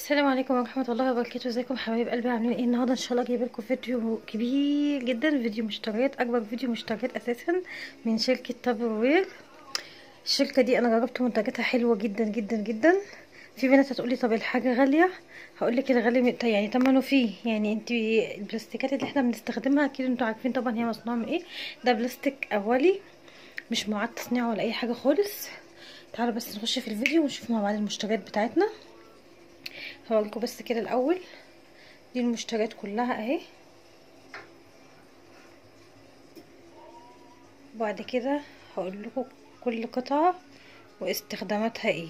السلام عليكم ورحمة الله وبركاته ازيكم حبايب قلبي عاملين ايه النهارده ان شاء الله جايبه لكم فيديو كبير جدا فيديو مشتريات اكبر فيديو مشتريات اساسا من شركة تابروير الشركة دي انا جربت منتجاتها حلوة جدا جدا جدا في بنات هتقولي طب الحاجة غالية هقولك الغالي يعني تمنه فيه يعني انت البلاستيكات اللي احنا بنستخدمها اكيد انتوا عارفين طبعا هي مصنوعة من ايه ده بلاستيك اولي مش معاد تصنيعه ولا اي حاجة خالص تعالوا بس نخش في الفيديو ونشوف مع بعض المشتريات بتاعتنا هوريكم بس كده الاول دي المشتريات كلها اهي وبعد كده هقول لكم كل قطعه واستخداماتها ايه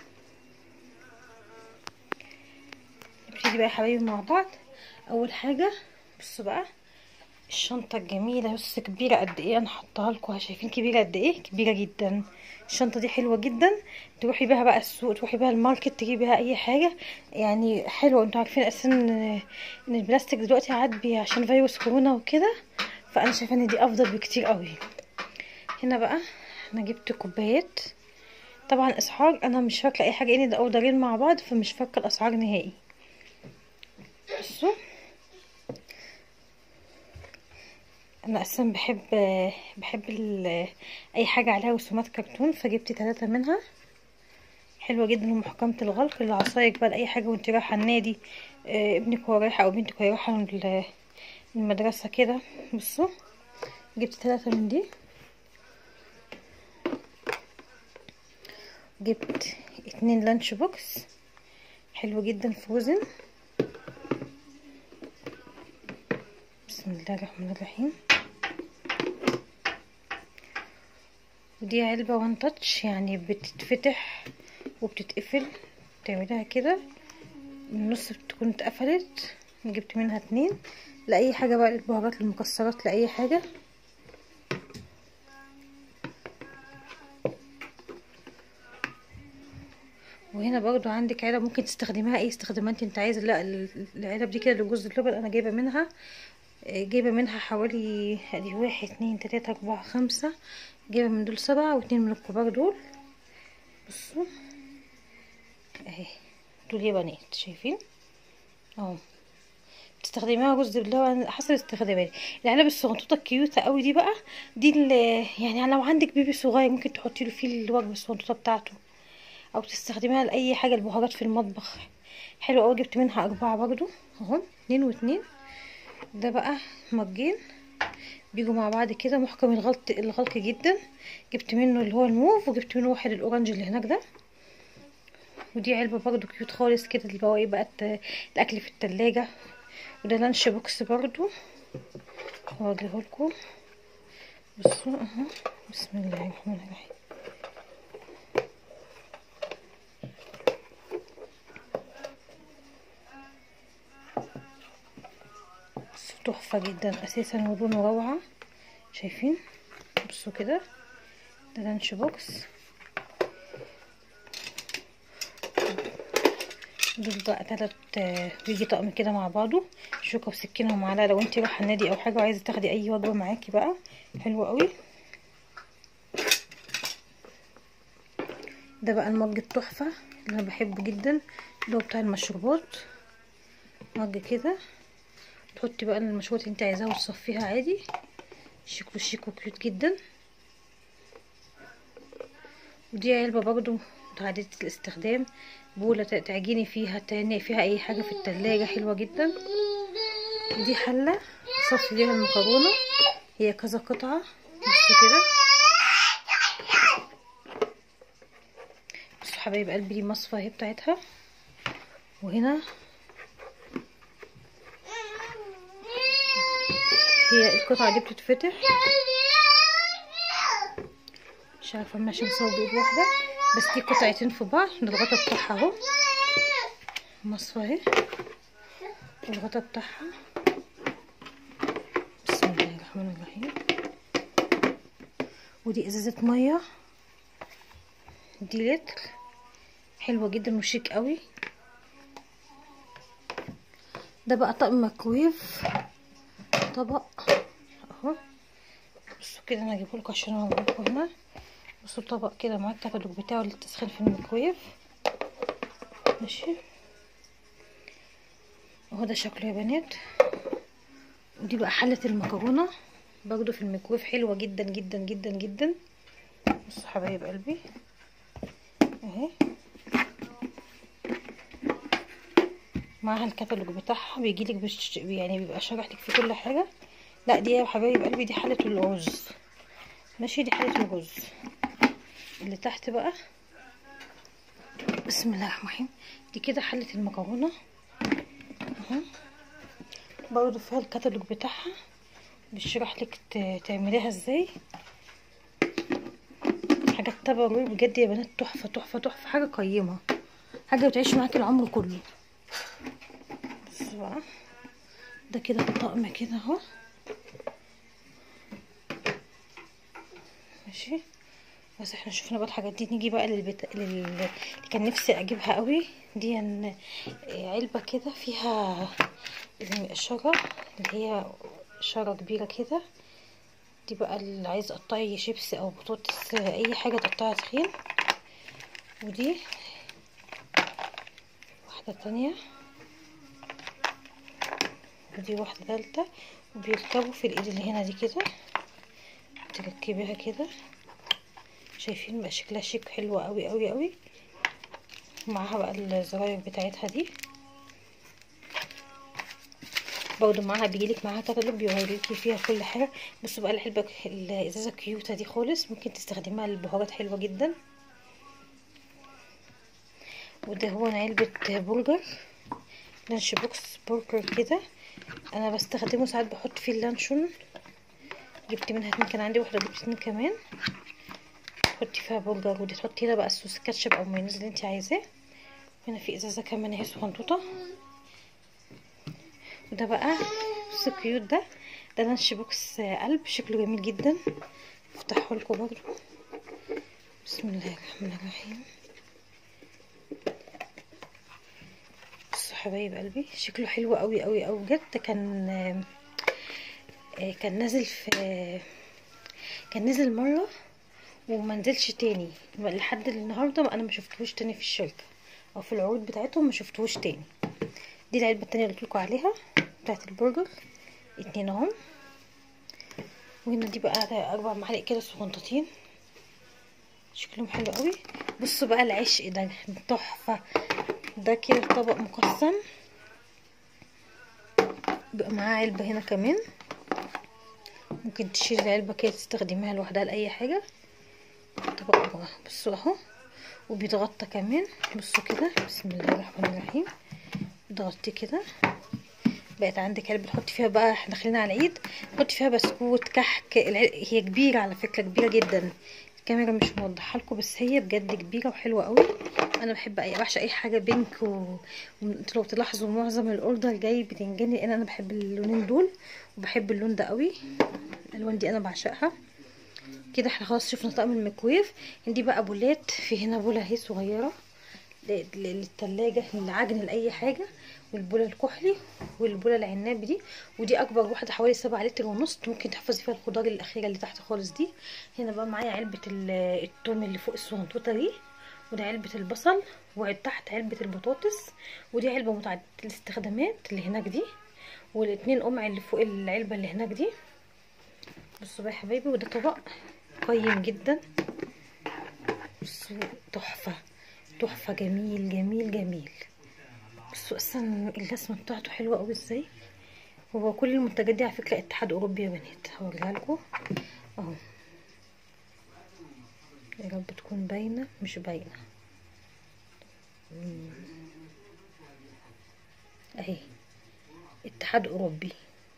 نبتدي بقى يا حبايبي مع بعض اول حاجه بصوا بقى الشنطه الجميله بص كبيره قد ايه انا حطها لكم شايفين كبيره قد ايه كبيره جدا الشنطه دي حلوه جدا تروحي بيها بقى السوق تروحي بيها الماركت تجيبي بيها اي حاجه يعني حلوه انتوا عارفين اساسا ان البلاستيك دلوقتي عاد عشان فيروس كورونا وكده فانا شايفه ان دي افضل بكتير قوي هنا بقى انا جبت كوبايات طبعا اسعار انا مش فاكره اي حاجه ان ده اوردرين مع بعض فمش فاكره الاسعار نهائي بصوا انا اصلا بحب بحب اي حاجه عليها رسومات كرتون فجبت ثلاثة منها حلوه جدا ومحكمه الغلق للعصاير بقى لاي حاجه وانت رايحه النادي آه ابنك هو رايح او بنتك وهي رايحه المدرسه كده بصوا جبت ثلاثة من دي جبت اتنين لانش بوكس حلو جدا فروزن بسم الله الرحمن الرحيم ودي علبة وان تاتش يعني بتتفتح وبتتقفل تعملها كده من النص بتكون اتقفلت جبت منها اتنين لأي حاجة بقى للبهارات للمكسرات لأي حاجة وهنا برضو عندك علب ممكن تستخدميها اي استخدامات انت عايزه لا العلب دي كده لجوز اللبن انا جايبه منها جايبه منها حوالي ادي واحد اتنين تلاته اربعه خمسه جايبه من دول سبعه واتنين من الكبار دول بصوا اهي دول يا بنات شايفين اهو تستخدميها رز باللبن حسب استخداماتك العلب الصغنطوطه الكيوته قوي دي بقى دي اللي يعني لو عندك بيبي صغير ممكن تحطي له فيه الوجبه الصغنطوطه بتاعته او تستخدميها لاي حاجه البهارات في المطبخ حلو قوي جبت منها اربعه برضو اهو اتنين واتنين ده بقى مجين بيجوا مع بعض كده محكم الغلق الغلق جدا جبت منه اللي هو الموف وجبت منه واحد الاورنج اللي هناك ده ودي علبه برضو كيوت خالص كده اللي هو ايه بقى الاكل في التلاجة وده لانش بوكس برضو هوريه لكم بصوا اهو بسم الله الرحمن الرحيم تحفة جدا اساسا ولونه روعة شايفين بصوا كده ده لانش بوكس دول بقى تلات بيجي طقم كده مع بعضه شوكة وسكينة ومعلقة لو انتي رايحة النادي او حاجة وعايزة تاخدي اي وجبة معاكي بقى حلو قوي ده بقى المج التحفة اللي انا بحبه جدا اللي هو بتاع المشروبات مج كده تحطي بقى المشروبات اللي انت عايزاها وتصفيها عادي شيك وشيك وكيوت جدا ودي علبة برضو متعددة الاستخدام بولة تعجيني فيها تهنئي فيها اي حاجة في التلاجة حلوة جدا دي حلة صفي بيها المكرونة هي كذا قطعة بصوا كده بصوا حبايب قلبي دي مصفى اهي بتاعتها وهنا هي القطعة دي بتتفتح مش عارفة انا عشان مصور بايد واحدة بس دي قطعتين في بعض الغطا بتاعها اهو مصفى اهي الغطا بتاعها بسم الله الرحمن الرحيم ودي ازازة مية دي لتر حلوة جدا وشيك قوي ده بقى طقم ميكرويف طبق اهو بصوا كده انا هجيبه لكم عشان اوريكم هنا بصوا طبق كده مع التكدك بتاعه للتسخين في الميكرويف ماشي اهو ده شكله يا بنات ودي بقى حلة المكرونة برضو في الميكرويف حلوة جدا جدا جدا جدا بصوا حبايب قلبي اهي معاها الكتالوج بتاعها بيجيلك بش يعني بيبقى شارح لك في كل حاجة لا دي يا حبايب قلبي دي حلة الرز ماشي دي حلة الرز اللي تحت بقى بسم الله الرحمن الرحيم دي كده حلة المكرونة اهو برضو فيها الكتالوج بتاعها بيشرح لك تعمليها ازاي حاجات تبرر بجد يا بنات تحفه تحفه تحفه حاجه قيمه حاجه بتعيش معاكي العمر كله بص بقى ده كده الطقم كده اهو ماشي بس احنا شفنا بقى الحاجات دي نيجي بقى للبت... لل... اللي كان نفسي اجيبها قوي دي ان علبه كده فيها الشجر اللي هي شجره كبيره كده دي بقى اللي عايز تقطعي شيبسي او بطاطس اي حاجه تقطعها تخين ودي واحده تانية ودي واحده ثالثه وبيركبوا في الايد اللي هنا دي كده تركبيها كده شايفين بقى شكلها شيك حلوة قوي قوي قوي معاها بقى الزراير بتاعتها دي برضو معاها بيجيلك معاها كتالوج بيوريكي فيها كل حاجه بصوا بقى العلبه الازازه كيوته دي خالص ممكن تستخدمها للبهارات حلوه جدا وده هو علبه برجر لانش بوكس برجر كده انا بستخدمه ساعات بحط فيه اللانشون جبت منها اتنين كان عندي واحده جبت اتنين كمان تحطي فيها برجر ودي تحطي هنا بقى الصوص كاتشب او مايونيز اللي انت عايزاه هنا في ازازه كمان اهي صغنطوطه وده بقى بص الكيوت ده ده لانش بوكس قلب شكله جميل جدا افتحه لكم برضو بسم الله الرحمن الرحيم بصوا حبايب قلبي شكله حلو قوي قوي قوي بجد كان كان نازل في كان نزل مره وما نزلش تاني لحد النهارده انا ما شفتهوش تاني في الشركه او في العروض بتاعتهم ما شفتهوش تاني دي العلبه التانية اللي قلتلكوا عليها بتاعت البرجر اتنين اهم وهنا دي بقى اربع معالق كده صغنطتين شكلهم حلو قوي بصوا بقى العشق ده تحفه ده كده طبق مقسم بقى معاه علبه هنا كمان ممكن تشيلي العلبه كده تستخدميها لوحدها لاي حاجه طبق بصوا اهو وبيتغطى كمان بصوا كده بسم الله الرحمن الرحيم ضغطتي كده بقت عندك علبه تحطي فيها بقى احنا داخلين على العيد تحطي فيها بسكوت كحك هي كبيره على فكره كبيره جدا الكاميرا مش موضحه لكم بس هي بجد كبيره وحلوه قوي انا بحب اي بعشق اي حاجه بينك و... لو تلاحظوا معظم الاوردر جاي بتنجاني لان انا بحب اللونين دول وبحب اللون ده قوي الالوان دي انا بعشقها كده احنا خلاص شفنا طقم الميكرويف دي بقى بولات في هنا بوله اهي صغيره للتلاجة للعجن لأي حاجة والبولة الكحلي والبولة العناب دي ودي أكبر واحدة حوالي سبعة لتر ونص ممكن تحفظي فيها الخضار الأخيرة اللي تحت خالص دي هنا بقى معايا علبة التوم اللي فوق الصغنطوطة دي ودي علبة البصل وتحت علبة البطاطس ودي علبة متعددة الاستخدامات اللي هناك دي والاتنين قمع اللي فوق العلبة اللي هناك دي بصوا بقى يا حبايبي وده طبق قيم جدا بصوا تحفة تحفة جميل جميل جميل بصوا اصلا الرسمة بتاعته حلوة اوي ازاي هو كل المنتجات دي على فكرة اتحاد اوروبي يا بنات هوريها لكم اهو يا رب تكون باينة مش باينة اهي اتحاد اوروبي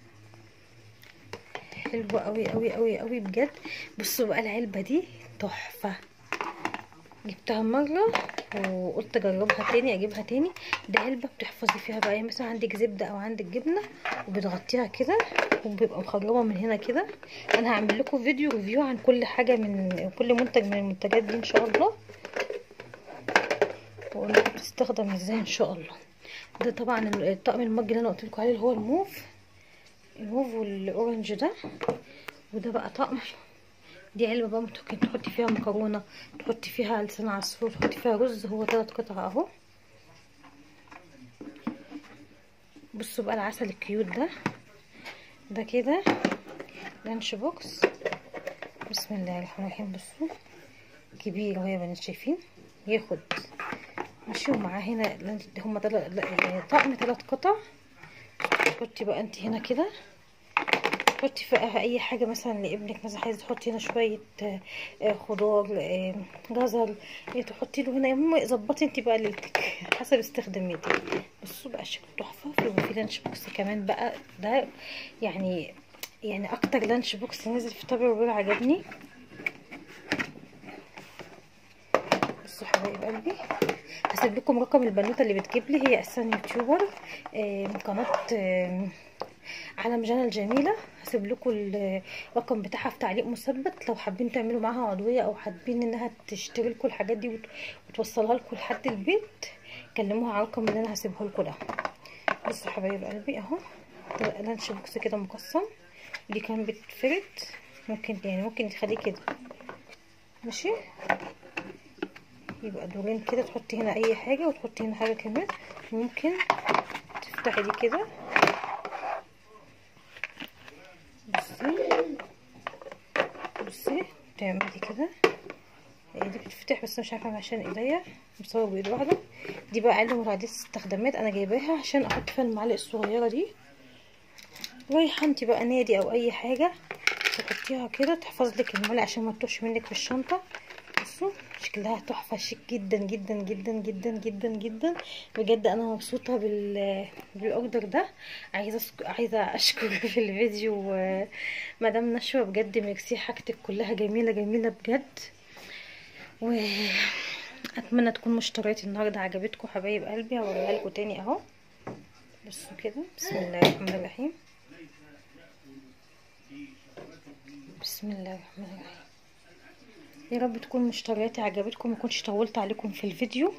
حلوة قوي قوي قوي قوي بجد بصوا بقى العلبة دي تحفة جبتها مرة وقلت اجربها تاني اجيبها تاني دي علبة بتحفظي فيها بقى يعني مثلا عندك زبدة او عندك جبنة وبتغطيها كده وبيبقى مخرمة من هنا كده انا هعمل لكم فيديو ريفيو عن كل حاجة من كل منتج من المنتجات دي ان شاء الله واقول لكم بتستخدم ازاي ان شاء الله ده طبعا الطقم المج اللي انا قلت لكم عليه اللي هو الموف الموف والاورنج ده وده بقى طقم دي علبه بقى ممكن تحطي فيها مكرونه تحطي فيها لسان عصفور تحطي فيها رز هو ثلاث قطع اهو بصوا بقى العسل الكيوت ده ده كده لانش بوكس بسم الله الرحمن الرحيم بصوا كبير اهو يا بنات شايفين ياخد ماشي ومعاه هنا هما طقم ثلاث قطع تحطي بقى انت هنا كده تحطي فيها اي حاجه مثلا لابنك مثلا عايزه تحطي هنا شويه خضار جزر تحطي له هنا المهم ظبطي انت بقى ليلتك حسب استخداماتك بصوا بقى شكله تحفه في لانش بوكس كمان بقى ده يعني يعني اكتر لانش بوكس نزل في تابر عجبني بصوا حبايب قلبي هسيب لكم رقم البنوته اللي بتجيب لي هي اساسا يوتيوبر من قناه عالم جنى الجميله هسيب لكم الرقم بتاعها في تعليق مثبت لو حابين تعملوا معاها عضويه او حابين انها تشتري لكم الحاجات دي وتوصلها لكم لحد البيت كلموها على الرقم اللي انا هسيبه لكم ده بصوا حبايب قلبي اهو لانش بوكس كده مقسم دي كان بتفرد ممكن يعني ممكن تخليه كده ماشي يبقى دورين كده تحطي هنا اي حاجه وتحطي هنا حاجه كمان ممكن تفتحي دي كده بصي بصي تعملي كده دي بتفتح بس مش عارفه عشان ايديا بصور بايد واحده دي بقى علم وتعديل استخدامات انا جايباها عشان احط فيها المعالق الصغيره دي رايحه انت بقى نادي او اي حاجه تحطيها كده تحفظ لك المعلقه عشان ما تطوش منك في الشنطه بصوا شكلها تحفه شيك جدا جدا جدا جدا جدا جدا بجد انا مبسوطه بال بالاوردر ده عايزه أسك... عايزه اشكر في الفيديو مدام نشوى بجد ميرسي حاجتك كلها جميله جميله بجد واتمنى تكون مشترياتي النهارده عجبتكم حبايب قلبي هوريها لكم تاني اهو بصوا كده بسم الله الرحمن الرحيم بسم الله الرحمن الرحيم يا رب تكون مشترياتي عجبتكم ما كنتش طولت عليكم في الفيديو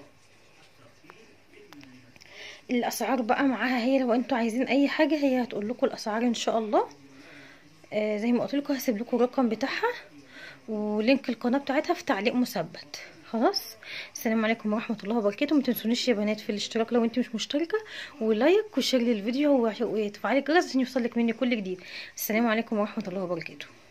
الاسعار بقى معاها هي لو انتوا عايزين اي حاجه هي هتقول لكم الاسعار ان شاء الله آه زي ما قلت لكم هسيب لكم الرقم بتاعها ولينك القناه بتاعتها في تعليق مثبت خلاص السلام عليكم ورحمه الله وبركاته ما تنسونيش يا بنات في الاشتراك لو انت مش مشتركه ولايك وشير للفيديو وتفعلي الجرس عشان يوصلك مني كل جديد السلام عليكم ورحمه الله وبركاته